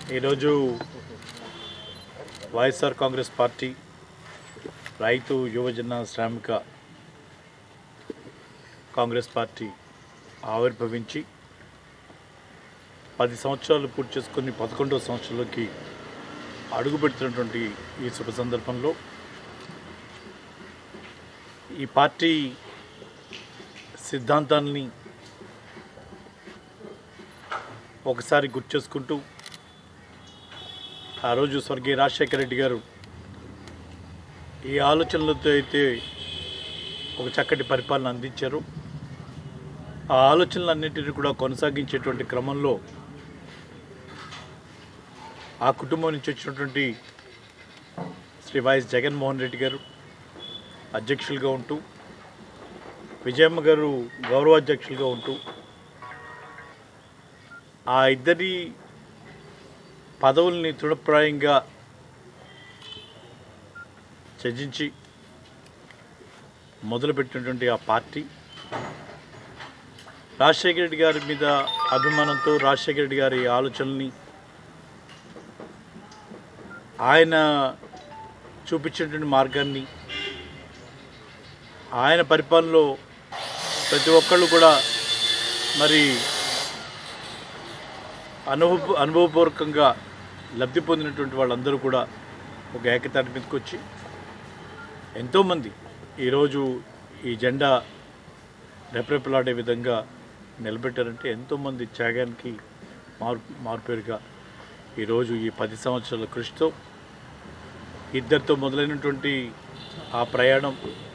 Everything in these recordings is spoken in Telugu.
ఈరోజు వైఎస్ఆర్ కాంగ్రెస్ పార్టీ రైతు యువజన శ్రామిక కాంగ్రెస్ పార్టీ ఆవిర్భవించి పది సంవత్సరాలు పూర్తి చేసుకుని పదకొండవ సంవత్సరంలోకి అడుగుపెడుతున్నటువంటి ఈ శుభ సందర్భంలో ఈ పార్టీ సిద్ధాంతాన్ని ఒకసారి గుర్తు చేసుకుంటూ ఆ రోజు స్వర్గీయ రాజశేఖర రెడ్డి గారు ఈ ఆలోచనలతో అయితే ఒక చక్కటి పరిపాలన అందించారు ఆ ఆలోచనలన్నింటినీ కూడా కొనసాగించేటువంటి క్రమంలో ఆ కుటుంబం నుంచి వచ్చినటువంటి శ్రీ వైఎస్ జగన్మోహన్ రెడ్డి గారు అధ్యక్షులుగా ఉంటూ విజయమ్మ గారు గౌరవాధ్యక్షులుగా ఉంటూ ఆ ఇద్దరి పదవుల్ని తృఢప్రాయంగా త్యజించి మొదలుపెట్టినటువంటి ఆ పార్టీ రాజశేఖర రెడ్డి గారి మీద అభిమానంతో రాజశేఖర రెడ్డి గారి ఆలోచనల్ని ఆయన చూపించినటువంటి మార్గాన్ని ఆయన పరిపాలనలో ప్రతి ఒక్కళ్ళు కూడా మరి అనుభవ అనుభవపూర్వకంగా లబ్ధి పొందినటువంటి వాళ్ళందరూ కూడా ఒక ఏకతాటి మీదకి వచ్చి ఎంతోమంది ఈరోజు ఈ జెండా రెపరెపలాడే విధంగా నిలబెట్టారంటే ఎంతోమంది త్యాగానికి మార్ మార్పేరుగా ఈరోజు ఈ పది సంవత్సరాల కృషితో ఇద్దరితో మొదలైనటువంటి ఆ ప్రయాణం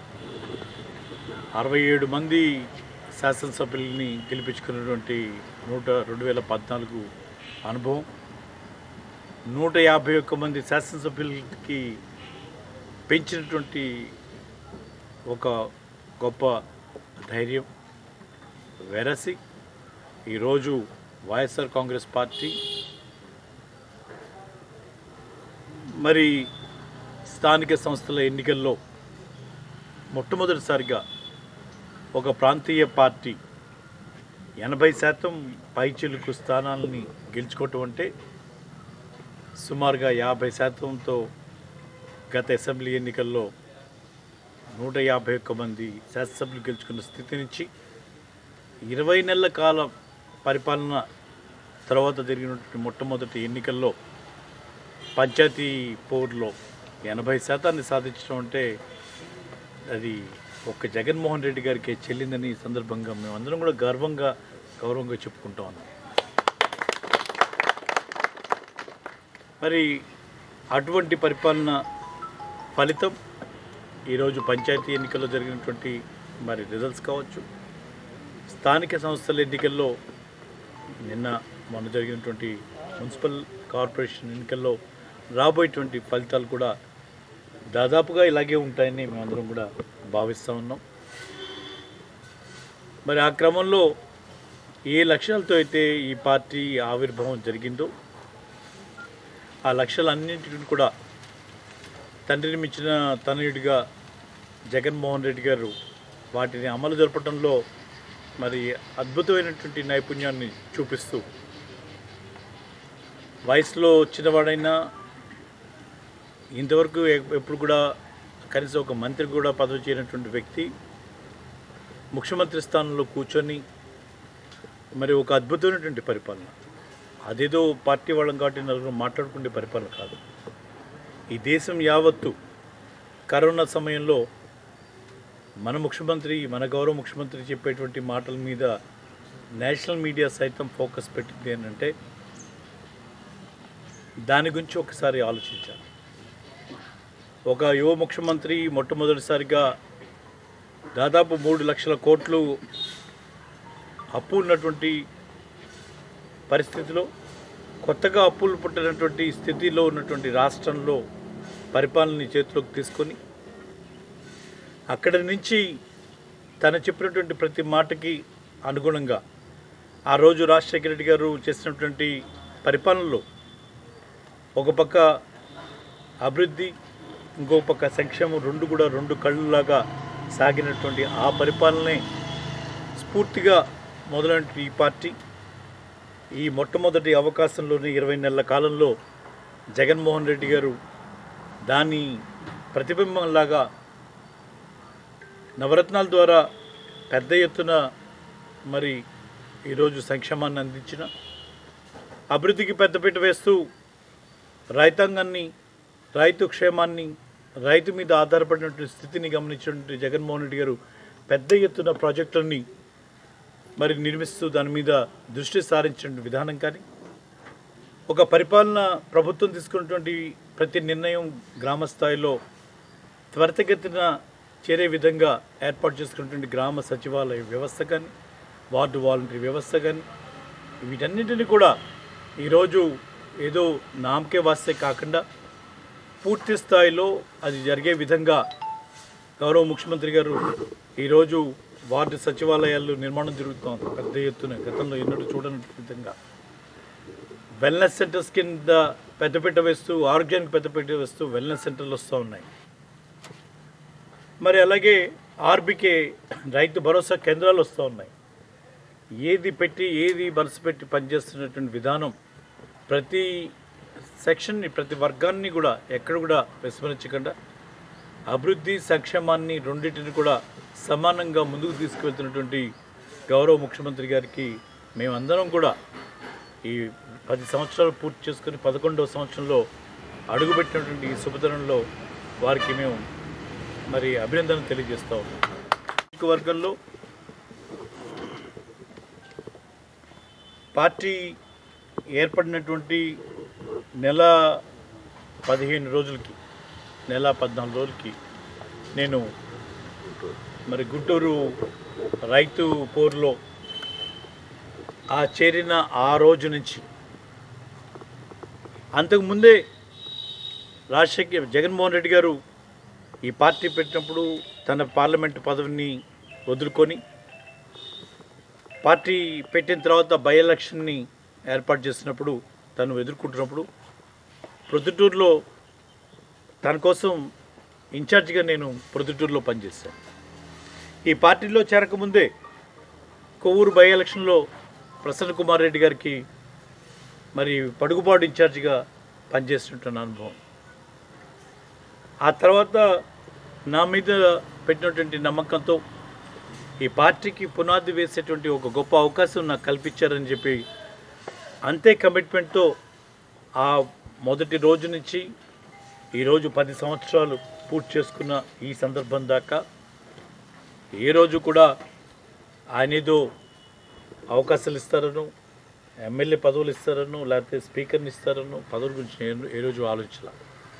అరవై ఏడు మంది శాసనసభ్యుల్ని గెలిపించుకున్నటువంటి నూట రెండు వేల పద్నాలుగు అనుభవం నూట యాభై ఒక్క మంది శాసనసభ్యులకి పెంచినటువంటి ఒక గొప్ప ధైర్యం వెరసి ఈరోజు వైఎస్ఆర్ కాంగ్రెస్ పార్టీ మరి స్థానిక సంస్థల ఎన్నికల్లో మొట్టమొదటిసారిగా ఒక ప్రాంతీయ పార్టీ ఎనభై శాతం పైచిలుకు స్థానాలని గెలుచుకోవటం అంటే సుమారుగా యాభై శాతంతో గత అసెంబ్లీ ఎన్నికల్లో నూట యాభై ఒక్క మంది శాసనసభ్యులు గెలుచుకున్న స్థితి నుంచి ఇరవై నెలల కాలం పరిపాలన తర్వాత జరిగినటువంటి మొట్టమొదటి ఎన్నికల్లో పంచాయతీ పోర్లో ఎనభై శాతాన్ని సాధించడం అంటే అది ఒక్క జగన్మోహన్ రెడ్డి గారికి చెల్లిందని ఈ సందర్భంగా మేమందరం కూడా గర్వంగా గౌరవంగా చెప్పుకుంటా ఉన్నాం మరి అటువంటి పరిపాలన ఫలితం ఈరోజు పంచాయతీ ఎన్నికల్లో జరిగినటువంటి మరి రిజల్ట్స్ కావచ్చు స్థానిక సంస్థల ఎన్నికల్లో నిన్న మొన్న జరిగినటువంటి మున్సిపల్ కార్పొరేషన్ ఎన్నికల్లో రాబోయేటువంటి ఫలితాలు కూడా దాదాపుగా ఇలాగే ఉంటాయని మేమందరం కూడా భావిస్తూ ఉన్నాం మరి ఆ క్రమంలో ఏ లక్ష్యాలతో అయితే ఈ పార్టీ ఆవిర్భావం జరిగిందో ఆ లక్ష్యాలన్నింటిని కూడా తండ్రిని మించిన తనయుడిగా జగన్మోహన్ రెడ్డి గారు వాటిని అమలు జరపడంలో మరి అద్భుతమైనటువంటి నైపుణ్యాన్ని చూపిస్తూ వయసులో చిన్నవాడైనా ఇంతవరకు ఎ- ఎప్పుడు కూడా కనీసం ఒక మంత్రి కూడా పదవి చేయనటువంటి వ్యక్తి ముఖ్యమంత్రి స్థానంలో కూర్చొని మరి ఒక అద్భుతమైనటువంటి పరిపాలన అదేదో పార్టీ వాళ్ళం కాబట్టి నలుగురు మాట్లాడుకునే పరిపాలన కాదు ఈ దేశం యావత్తు కరోనా సమయంలో మన ముఖ్యమంత్రి మన గౌరవ ముఖ్యమంత్రి చెప్పేటువంటి మాటల మీద నేషనల్ మీడియా సైతం ఫోకస్ పెట్టింది ఏంటంటే దాని గురించి ఒకసారి ఆలోచించాలి ఒక యువ ముఖ్యమంత్రి మొట్టమొదటిసారిగా దాదాపు మూడు లక్షల కోట్లు అప్పు ఉన్నటువంటి పరిస్థితిలో కొత్తగా అప్పులు పుట్టినటువంటి స్థితిలో ఉన్నటువంటి రాష్ట్రంలో పరిపాలనని చేతిలోకి తీసుకొని అక్కడి నుంచి తను చెప్పినటువంటి ప్రతి మాటకి అనుగుణంగా ఆ రోజు రాజశేఖర రెడ్డి గారు చేసినటువంటి పరిపాలనలో ఒక పక్క అభివృద్ధి ఇంకో పక్క సంక్షేమం రెండు కూడా రెండు కళ్ళులాగా సాగినటువంటి ఆ పరిపాలనే స్ఫూర్తిగా మొదలైన ఈ పార్టీ ఈ మొట్టమొదటి అవకాశంలోని ఇరవై నెలల కాలంలో జగన్మోహన్ రెడ్డి గారు దాని ప్రతిబింబంలాగా నవరత్నాల ద్వారా పెద్ద ఎత్తున మరి ఈరోజు సంక్షేమాన్ని అందించిన అభివృద్ధికి పెద్దపీట వేస్తూ రైతాంగాన్ని రైతు క్షేమాన్ని రైతు మీద ఆధారపడినటువంటి స్థితిని గమనించినటువంటి జగన్మోహన్ రెడ్డి గారు పెద్ద ఎత్తున ప్రాజెక్టులని మరి నిర్మిస్తూ దాని మీద దృష్టి సారించిన విధానం కానీ ఒక పరిపాలన ప్రభుత్వం తీసుకున్నటువంటి ప్రతి నిర్ణయం గ్రామ స్థాయిలో త్వరితగతిన చేరే విధంగా ఏర్పాటు చేసుకున్నటువంటి గ్రామ సచివాలయ వ్యవస్థ కానీ వార్డు వాలంటరీ వ్యవస్థ కానీ వీటన్నిటిని కూడా ఈరోజు ఏదో నామకే వాస్తే కాకుండా పూర్తి స్థాయిలో అది జరిగే విధంగా గౌరవ ముఖ్యమంత్రి గారు ఈరోజు వార్డు సచివాలయాలు నిర్మాణం జరుగుతోంది పెద్ద ఎత్తున గతంలో ఎన్నడూ చూడని విధంగా వెల్నెస్ సెంటర్స్ కింద పెద్దపీట వేస్తూ ఆరోగ్యానికి పెద్దపీట వేస్తూ వెల్నెస్ సెంటర్లు వస్తూ ఉన్నాయి మరి అలాగే ఆర్బీకే రైతు భరోసా కేంద్రాలు వస్తూ ఉన్నాయి ఏది పెట్టి ఏది మనసు పెట్టి పనిచేస్తున్నటువంటి విధానం ప్రతి సెక్షన్ని ప్రతి వర్గాన్ని కూడా ఎక్కడ కూడా విస్మరించకుండా అభివృద్ధి సంక్షేమాన్ని రెండింటిని కూడా సమానంగా ముందుకు తీసుకువెళ్తున్నటువంటి గౌరవ ముఖ్యమంత్రి గారికి మేమందరం కూడా ఈ పది సంవత్సరాలు పూర్తి చేసుకుని పదకొండవ సంవత్సరంలో అడుగుపెట్టినటువంటి ఈ శుభతరంలో వారికి మేము మరి అభినందనలు తెలియజేస్తా ఉన్నాం ఈ వర్గంలో పార్టీ ఏర్పడినటువంటి నెల పదిహేను రోజులకి నెల పద్నాలుగు రోజులకి నేను మరి గుంటూరు రైతు పోరులో ఆ చేరిన ఆ రోజు నుంచి అంతకుముందే రాజశేఖర్ జగన్మోహన్ రెడ్డి గారు ఈ పార్టీ పెట్టినప్పుడు తన పార్లమెంటు పదవిని వదులుకొని పార్టీ పెట్టిన తర్వాత బై ఎలక్షన్ని ఏర్పాటు చేసినప్పుడు తను ఎదుర్కొంటున్నప్పుడు ప్రొద్దుటూరులో తన కోసం ఇన్ఛార్జిగా నేను ప్రొద్దుటూరులో పనిచేశాను ఈ పార్టీలో చేరకముందే కొవ్వూరు బై ఎలక్షన్లో ప్రసన్న కుమార్ రెడ్డి గారికి మరి పడుగుబాటు ఇన్ఛార్జిగా పనిచేస్తుంటున్న అనుభవం ఆ తర్వాత నా మీద పెట్టినటువంటి నమ్మకంతో ఈ పార్టీకి పునాది వేసేటువంటి ఒక గొప్ప అవకాశం నాకు కల్పించారని చెప్పి అంతే కమిట్మెంట్తో ఆ మొదటి రోజు నుంచి ఈరోజు పది సంవత్సరాలు పూర్తి చేసుకున్న ఈ సందర్భం దాకా ఏ రోజు కూడా ఆయన ఏదో అవకాశాలు ఇస్తారను ఎమ్మెల్యే పదవులు ఇస్తారను లేకపోతే స్పీకర్ని ఇస్తారను పదవుల గురించి నేను ఏ రోజు ఆలోచించాల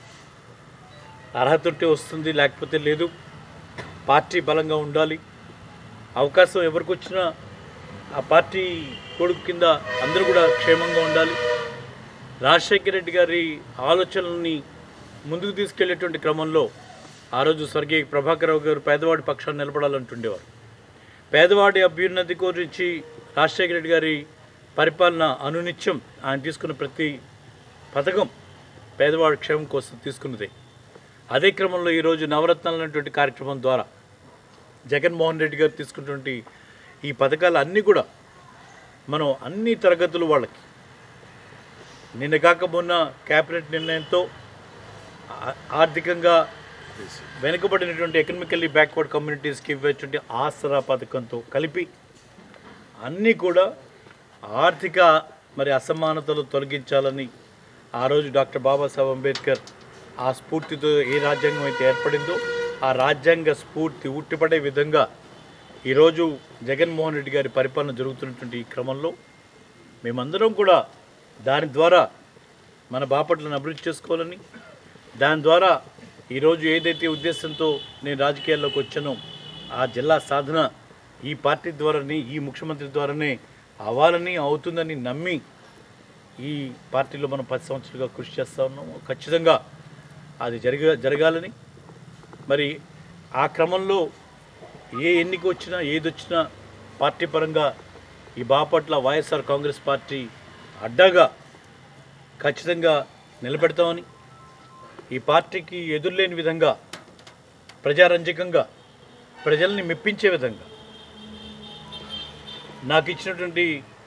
అర్హత ఉంటే వస్తుంది లేకపోతే లేదు పార్టీ బలంగా ఉండాలి అవకాశం ఎవరికి వచ్చినా ఆ పార్టీ కొడుకు కింద అందరూ కూడా క్షేమంగా ఉండాలి రాజశేఖర రెడ్డి గారి ఆలోచనల్ని ముందుకు తీసుకెళ్లేటువంటి క్రమంలో ఆ రోజు స్వర్గీయ ప్రభాకరరావు గారు పేదవాడి పక్షాన్ని నిలబడాలంటుండేవారు పేదవాడి అభ్యున్నతి గురించి రాజశేఖర రెడ్డి గారి పరిపాలన అనునిత్యం ఆయన తీసుకున్న ప్రతి పథకం పేదవాడి క్షేమం కోసం తీసుకున్నదే అదే క్రమంలో ఈరోజు నవరత్నాలు అనేటువంటి కార్యక్రమం ద్వారా జగన్మోహన్ రెడ్డి గారు తీసుకున్నటువంటి ఈ పథకాలు అన్నీ కూడా మనం అన్ని తరగతులు వాళ్ళకి నిన్న కాక మొన్న క్యాబినెట్ నిర్ణయంతో ఆ- ఆర్థికంగా వెనుకబడినటువంటి ఎకనామికల్లీ బ్యాక్వర్డ్ కమ్యూనిటీస్కి ఇవ్వేటువంటి ఆసరా పథకంతో కలిపి అన్నీ కూడా ఆర్థిక మరి అసమానతలు తొలగించాలని ఆ రోజు డాక్టర్ బాబాసాహెబ్ అంబేద్కర్ ఆ స్ఫూర్తితో ఏ రాజ్యాంగం అయితే ఏర్పడిందో ఆ రాజ్యాంగ స్ఫూర్తి ఉట్టిపడే విధంగా ఈరోజు జగన్మోహన్ రెడ్డి గారి పరిపాలన జరుగుతున్నటువంటి ఈ క్రమంలో మేమందరం కూడా దాని ద్వారా మన బాపట్లను అభివృద్ధి చేసుకోవాలని దాని ద్వారా ఈరోజు ఏదైతే ఉద్దేశంతో నేను రాజకీయాల్లోకి వచ్చానో ఆ జిల్లా సాధన ఈ పార్టీ ద్వారానే ఈ ముఖ్యమంత్రి ద్వారానే అవ్వాలని అవుతుందని నమ్మి ఈ పార్టీలో మనం పది సంవత్సరాలుగా కృషి చేస్తూ ఉన్నాము ఖచ్చితంగా అది జరగ జరగాలని మరి ఆ క్రమంలో ఏ ఎన్నిక వచ్చినా ఏది వచ్చినా పార్టీ పరంగా ఈ బాపట్ల వైఎస్ఆర్ కాంగ్రెస్ పార్టీ అడ్డాగా ఖచ్చితంగా నిలబెడతామని ఈ పార్టీకి ఎదురులేని విధంగా ప్రజారంజకంగా ప్రజల్ని మెప్పించే విధంగా నాకు ఇచ్చినటువంటి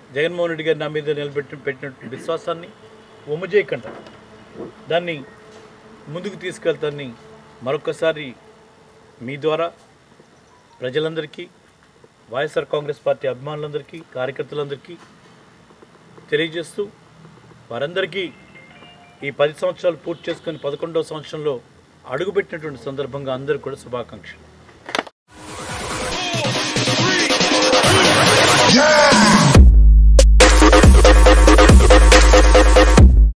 జగన్మోహన్ రెడ్డి గారి నా మీద నిలబెట్టి పెట్టినటువంటి విశ్వాసాన్ని ఒమ్ము చేయకుండా దాన్ని ముందుకు తీసుకెళ్తాన్ని మరొకసారి మీ ద్వారా ప్రజలందరికీ వైఎస్ఆర్ కాంగ్రెస్ పార్టీ అభిమానులందరికీ కార్యకర్తలందరికీ తెలియజేస్తూ వారందరికీ ఈ పది సంవత్సరాలు పూర్తి చేసుకొని పదకొండవ సంవత్సరంలో అడుగుపెట్టినటువంటి సందర్భంగా అందరికీ కూడా శుభాకాంక్షలు